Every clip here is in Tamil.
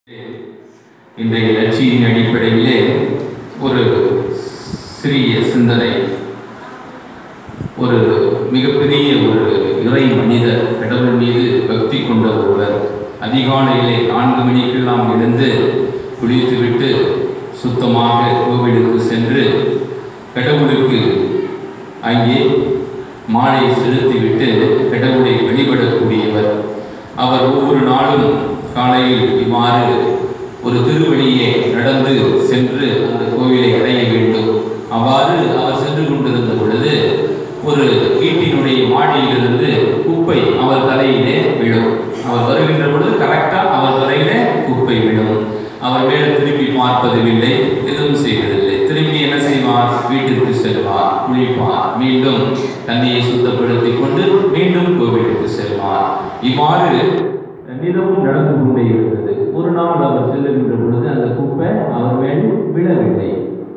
இன்றைய லட்சியின் அடிப்படையிலே ஒரு சிறிய சிந்தனை ஒரு மிகப்பெரிய ஒரு இறை மனிதர் கடவுள் மீது பக்தி கொண்ட ஒருவர் அதிகாலையிலே நான்கு மணிக்கெல்லாம் எழுந்து குளித்துவிட்டு சுத்தமாக கோவிலுக்கு சென்று கடவுளுக்கு அங்கே மாலை செலுத்திவிட்டு கடவுளை வழிபடக்கூடியவர் அவர் ஒவ்வொரு நாளும் காலையில் இவ்வாறு ஒரு திருவழியே நடந்து சென்று அந்த கோவிலை அடைய வேண்டும் அவ்வாறு அவர் சென்று கொண்டிருந்த பொழுது ஒரு வீட்டினுடைய மாடியிலிருந்து குப்பை அவர் தலையிலே விழும் அவர் வருகின்ற பொழுது கரெக்டாக அவர் தலையிலே குப்பை விழும் அவர் மேலே திரும்பி பார்ப்பதுமில்லை எதுவும் செய்வதில்லை திரும்பி என்ன செய்வார் வீட்டிற்கு செல்வார் குளிப்பார் மீண்டும் தண்ணியை சுத்தப்படுத்தி கொண்டு மீண்டும் கோவிலுக்கு செல்வார் இவ்வாறு நிதமும் நடந்து கொண்டே இருந்தது ஒரு நாள் அவர் செல்லுகின்ற பொழுது அந்த குப்பை அவர் மேல் விழவில்லை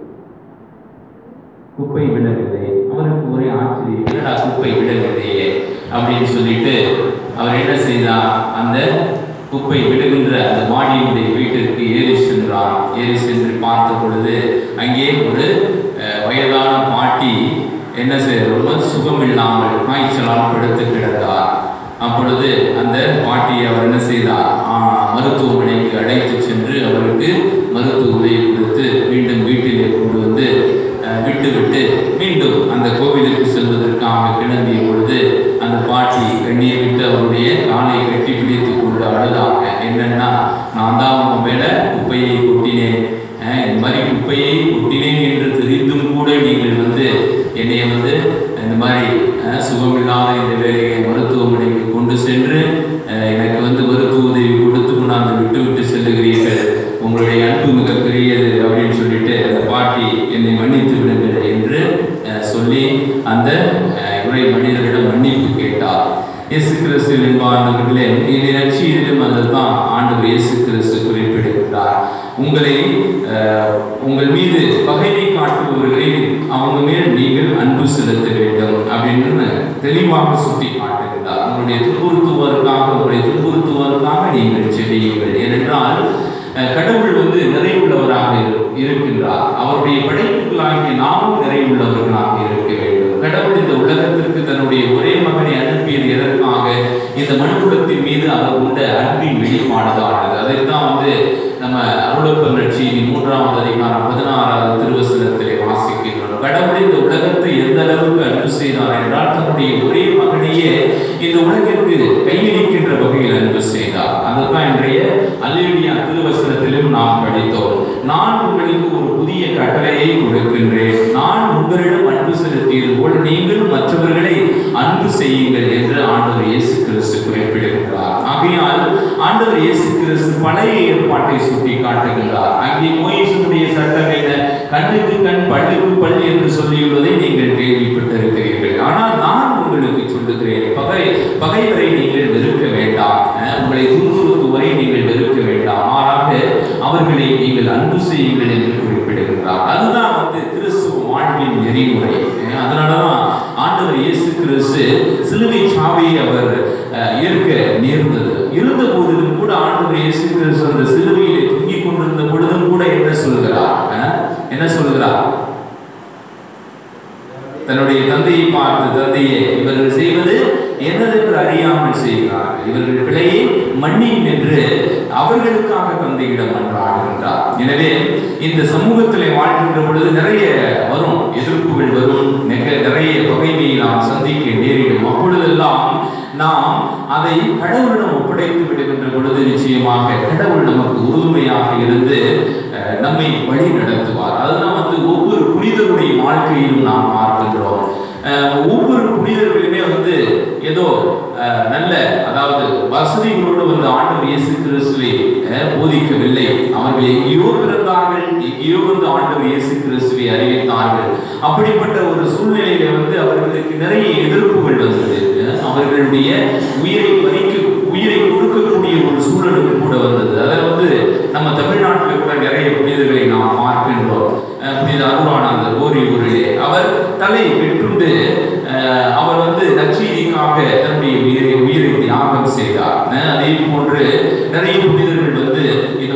குப்பை விழவில்லை அவருக்கு ஒரே ஆச்சரியம் என்னடா குப்பை விழவில்லையே அப்படின்னு சொல்லிட்டு அவர் என்ன செய்தார் அந்த குப்பை விழுகின்ற அந்த மாடியினுடைய வீட்டிற்கு ஏறி சென்றார் ஏறி சென்று பார்த்த பொழுது அங்கே ஒரு அஹ், வயதான பாட்டி என்ன செய்ய ரொம்ப சுகம் இல்லாமல் காய்ச்சலால் படுத்து கிடந்தார் அப்பொழுது அந்த பாட்டியை அவர் என்ன செய்தார் ஆ, மருத்துவமனைக்கு அழைத்து சென்று அவருக்கு மருத்துவ உதவி கொடுத்து மீண்டும் வீட்டிலே கொண்டு வந்து அஹ், விட்டுவிட்டு மீண்டும் அந்த கோவிலுக்கு செல்வதற்காக கிளம்பிய பொழுது அந்த பாட்டி கண்ணீர் விட்டு அவருடைய காலை கட்டி பிடித்து கொண்டு அழுதாங்க என்னன்னா நான் தான் உங்க மேல குப்பையை கொட்டினேன் அஹ், இந்த மாதிரி குப்பையை கொட்டினேன் என்று தெரிந்தும் கூட நீங்கள் வந்து என்னை வந்து இந்த மாதிரி அஹ், சுகமில்லாத இந்த வேலையை மருத்துவமனைக்கு கொண்டு சென்று அஹ், எனக்கு வந்து மருத்துவ உதவி கொடுத்து கொண்டாந்து விட்டு விட்டு செல்லுகிறீர்கள் உங்களுடைய அன்பு மிக பெரியது அப்படின்னு சொல்லிட்டு அந்த பாட்டி என்னை மன்னித்து விடுங்கள் என்று அஹ், சொல்லி அந்த அஹ், இறை மனிதரிடம் மன்னிப்பு கேட்டார் இயேசு கிறிஸ்து என்பார்களே இது நற்செய்தியிலும் அதுதான் ஆண்டவர் இயேசு கிறிஸ்து குறிப்பிடுகிறார் உங்களை அஹ், உங்கள் மீது பகைமை காட்டுபவர்களை அவங்க மேல் நீங்கள் அன்பு செலுத்த வேண்டும் அப்படின்னு தெளிவாக சுட்டி காட்டுகிறார் உங்களுடைய துன்புறுத்துவதற்காக உங்களை துன்புறுத்துவதற்காக நீங்கள் செடியுங்கள் ஏனென்றால் அஹ், கடவுள் வந்து நிறைவுள்ளவராக இரு- இருக்கின்றார் அவருடைய படைப்புகளாகிய நாமும் நிறைவுள்ளவர்களாக இருக்க வேண்டும் கடவுள் இந்த உலகத்திற்கு தன்னுடைய ஒரே மகனை அனுப்பியது எதற்காக இந்த மனுக்குலத்தின் மீது அவர் கொண்ட அன்பின் வெளிப்பாடுதானது அதைத்தான் வந்து நம்ம அருளப்பர் நட்சியின் மூன்றாவது அதிகாரம் பதினாறாவது திருவசனத்திலே வாசிக்கின்றோம் கடவுள் இந்த உலகத்தை எந்த அளவுக்கு அன்பு செய்தார் என்றால் தன்னுடைய ஒரே மகனையே இந்த உலகிற்கு கையளிக்கின்ற வகையில் அன்பு செய்தார் அதுதான் இன்றைய அல்லேலியா திருவசனத்திலும் நாம் படித்தோம் நான் உங்களுக்கு ஒரு புதிய கட்டளையை கொடுக்கின்றேன் நான் உங்களிடம் அன்பு செலுத்தியது போல் நீங்களும் மற்றவர்களை அன்பு செய்யுங்கள் என்று ஆண்டவர் இயேசு கிறிஸ்து குறிப்பிடுகிறார் ஆகையால் ஆண்டவர் இயேசு கிறிஸ்து பழைய ஏற்பாட்டை சுட்டி காட்டுகிறார் அங்கே மோயிசனுடைய சட்டம் என்ன கண்ணுக்கு கண் பல்லுக்கு பல் என்று சொல்லியுள்ளதை நீங்கள் கேள்விப்பட்டிருக்கிறீர்கள் ஆனால் நான் உங்களுக்கு சொல்லுகிறேன் பகை பகைவரை நீங்கள் வெறுக்க வேண்டாம் அஹ், உங்களை துன்புறுத்துவரை நீங்கள் வெறுக்க வேண்டாம் மாறாக அவர்களை நீங்கள் அன்பு செய்யுங்கள் என்று குறிப்பிடுகிறார் அதுதான் வந்து கிறிஸ்துவ வாழ்வின் நெறிமுறை அஹ், அதனாலதான் ஆண்டவர் இயேசு கிறிஸ்து சிலுவை சாவியை அவர் அஹ், ஏற்க நேர்ந்தது இருந்த போதிலும் கூட ஆண்டவர் இயேசு கிறிஸ்து அந்த சிலுவையிலே தொங்கிக் கொண்டிருந்த பொழுதும் கூட என்ன சொல்கிறார் அஹ், என்ன சொல்கிறார் தன்னுடைய தந்தையை பார்த்து தந்தையே இவர்கள் செய்வது என்னதென்று அறியாமல் செய்கிறார்கள் இவர்கள் பிழையை மன்னியும் என்று அவர்களுக்காக தந்தையிடம் மன்றாடுகின்றார் எனவே இந்த சமூகத்திலே வாழ்கின்ற பொழுது நிறைய வரும் எதிர்ப்புகள் வரும் மிக நிறைய பகைமையை நாம் சந்திக்க நேரிடும் அப்பொழுதெல்லாம் நாம் அதை கடவுளிடம் ஒப்படைத்து விடுகின்ற பொழுது நிச்சயமாக கடவுள் நமக்கு உறுதுணையாக இருந்து அஹ், நம்மை வழி நடத்துவார் அதுதான் வந்து ஒவ்வொரு புனிதருடைய வாழ்க்கையிலும் நாம் பார்க்கின்றோம் அஹ், ஒவ்வொரு புனிதர்களுமே வந்து ஏதோ அஹ், நல்ல அதாவது வசதிகளோடு வந்து ஆண்டவர் இயேசு கிறிஸ்துவை அஹ், போதிக்கவில்லை அவர்கள் எங்கேயோ பிறந்தார்கள் எங்கேயோ வந்து ஆண்டவர் இயேசு கிறிஸ்துவை அறிவித்தார்கள் அப்படிப்பட்ட ஒரு சூழ்நிலையில வந்து அவர்களுக்கு நிறைய எதிர்ப்புகள் வந்தது அஹ், அவர்களுடைய உயிரை பறிக்க உயிரை கொடுக்கக்கூடிய ஒரு சூழலுக்கு கூட வந்தது அதில் வந்து நம்ம தமிழ்நாட்டில் கூட நிறைய புனிதர்களை நாம் பார்க்கின்றோம் அஹ் புனித அருளானந்தர் ஓரி ஊரிலே அவர் தலை வெட்டுண்டு அஹ், அவர் வந்து நற்செய்திக்காக தன்னுடைய உயிரை உயிரை தியாகம் செய்தார் அஹ் அதே போன்று நிறைய புனிதர்கள் வந்து இந்த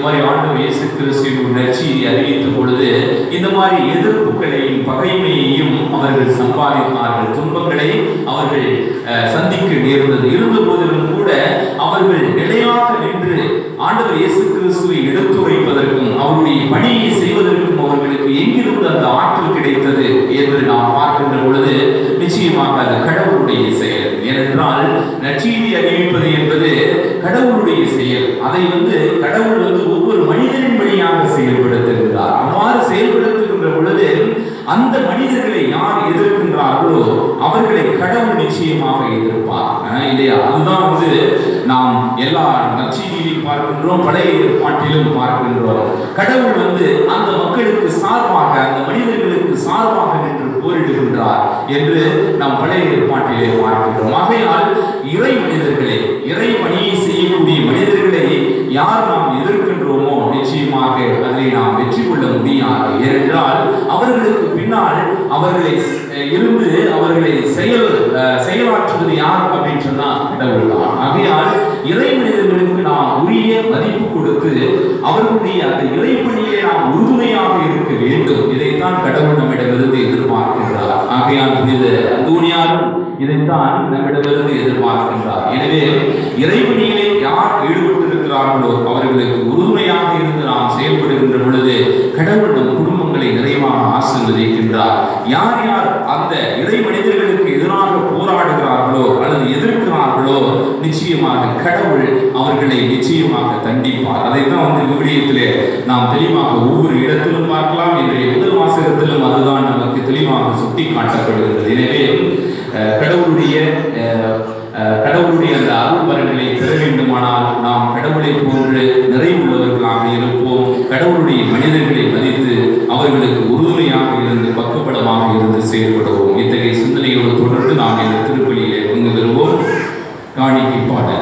மாதிரி ஆண்டவர் இயேசு கிறிஸ்துவின் நற்செய்தி அறிவித்த பொழுது இந்த மாதிரி எதிர்ப்புகளையும் பகைமையையும் அவர்கள் சம்பாதித்தார்கள் துன்பங்களை அவர்கள் அஹ், சந்திக்க நேர்ந்தது இருந்த போதிலும் கூட அவர்கள் நிலையாக நின்று ஆண்டவர் இயேசு கிறிஸ்துவை எடுத்துரைப்பதற்கும் அவருடைய பணியை செய்வதற்கும் அவர்களுக்கு எங்கிருந்து அந்த ஆற்றல் கிடைத்தது என்று நாம் பார்க்கின்ற பொழுது நிச்சயமாக அது கடவுளுடைய செயல் ஏனென்றால் நற்செய்தி அறிவிப்பது என்பது கடவுளுடைய செயல் அதை வந்து கடவுள் வந்து ஒவ்வொரு மனிதனின் வழியாக செயல்படுத்துகின்றார் அவ்வாறு செயல்படுத்துகின்ற பொழுது அந்த மனிதர்களை யார் எதிர்க்கின்றார்களோ அவர்களை கடவுள் நிச்சயமாக எதிர்ப்பார் ஆஹ் இல்லையா அதுதான் வந்து நாம் எல்லா நற்செய்தியிலும் பார்க்கின்றோம் பழைய ஏற்பாட்டிலும் பார்க்கின்றோம் கடவுள் வந்து அந்த மக்களுக்கு சார்பாக அந்த மனிதர்களுக்கு சார்பாக நின்று போரிடுகின்றார் என்று நாம் பழைய ஏற்பாட்டிலே பார்க்கின்றோம் ஆகையால் இறை மனிதர்களை இறை பணியை செய்யக்கூடிய மனிதர்களை யார் நாம் எதிர்க்கின்றோமோ நிச்சயமாக அதில் நாம் வெற்றி கொள்ள முடியாது ஏனென்றால் அவர்களுக்கு பின்னால் அவர்களை அஹ், இருந்து அவர்களை செயல் அஹ், செயலாற்றுவது யார் அப்படின்னு சொன்னா கடவுள் தான் ஆகையால் இறை மனிதர்களுக்கு நாம் உரிய மதிப்பு கொடுத்து அவர்களுடைய அந்த இறைப்பணியிலே நாம் உறுதுணையாக இருக்க வேண்டும் இதைத்தான் கடவுள் நம்மிடமிருந்து எதிர்பார்க்கின்றார் ஆகையால் புனித அந்தோனியாரும் இதைத்தான் நம்மிடமிருந்து எதிர்பார்க்கின்றார் எனவே இறைவனியிலே யார் ஈடுபட்டிருக்கிறார்களோ அவர்களுக்கு உறுதுணையாக இருந்து நாம் செயல்படுகின்ற பொழுது கடவுள் நம் குடும்பங்களை நிறைவாக ஆசீர்வதிக்கின்றார் யார் யார் அந்த இறை மனிதர்களுக்கு எதிராக போராடுகிறார்களோ அல்லது எதிர்க்கிறார்களோ நிச்சயமாக கடவுள் அவர்களை நிச்சயமாக தண்டிப்பார் அதைத்தான் வந்து விவிலியத்திலே நாம் தெளிவாக ஒவ்வொரு இடத்திலும் பார்க்கலாம் இன்றைய முதல் வாசகத்திலும் அதுதான் நமக்கு தெளிவாக சுட்டி காட்டப்படுகிறது எனவே அஹ், கடவுளுடைய அஹ், அஹ், கடவுளுடைய அந்த அருள் வரங்களை பெற வேண்டுமானால் நாம் கடவுளை போன்று நிறைவுள்ளவர்களாக இருப்போம் கடவுளுடைய மனிதர்களை மதித்து அவர்களுக்கு உறுதுணையாக இருந்து பக்கபலமாக இருந்து செயல்படுவோம் இத்தகைய சிந்தனையோடு தொடர்ந்து நாம் இந்த திருப்பலியிலே பங்கு பெறுவோம் காணிக்கை பாடல்